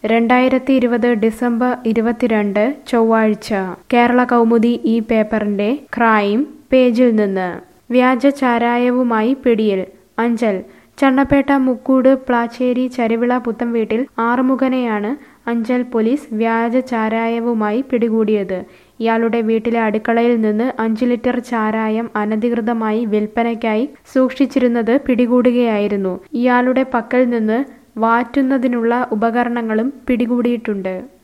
രണ്ടായിരത്തി ഇരുപത് ഡിസംബർ ഇരുപത്തിരണ്ട് ചൊവ്വാഴ്ച കേരള കൗമുദി ഈ പേപ്പറിന്റെ ക്രൈം പേജിൽ നിന്ന് വ്യാജ ചാരായവുമായി പിടിയിൽ അഞ്ചൽ ചണ്ണപ്പേട്ട മുക്കൂട് പ്ലാച്ചേരി ചരുവിള പുത്തംവീട്ടിൽ ആറുമുഖനെയാണ് അഞ്ചൽ പോലീസ് വ്യാജ ചാരായവുമായി പിടികൂടിയത് ഇയാളുടെ വീട്ടിലെ അടുക്കളയിൽ നിന്ന് അഞ്ച് ലിറ്റർ ചാരായം അനധികൃതമായി വിൽപ്പനയ്ക്കായി സൂക്ഷിച്ചിരുന്നത് പിടികൂടുകയായിരുന്നു ഇയാളുടെ പക്കൽ നിന്ന് വാറ്റുന്നതിനുള്ള ഉപകരണങ്ങളും പിടികൂടിയിട്ടുണ്ട്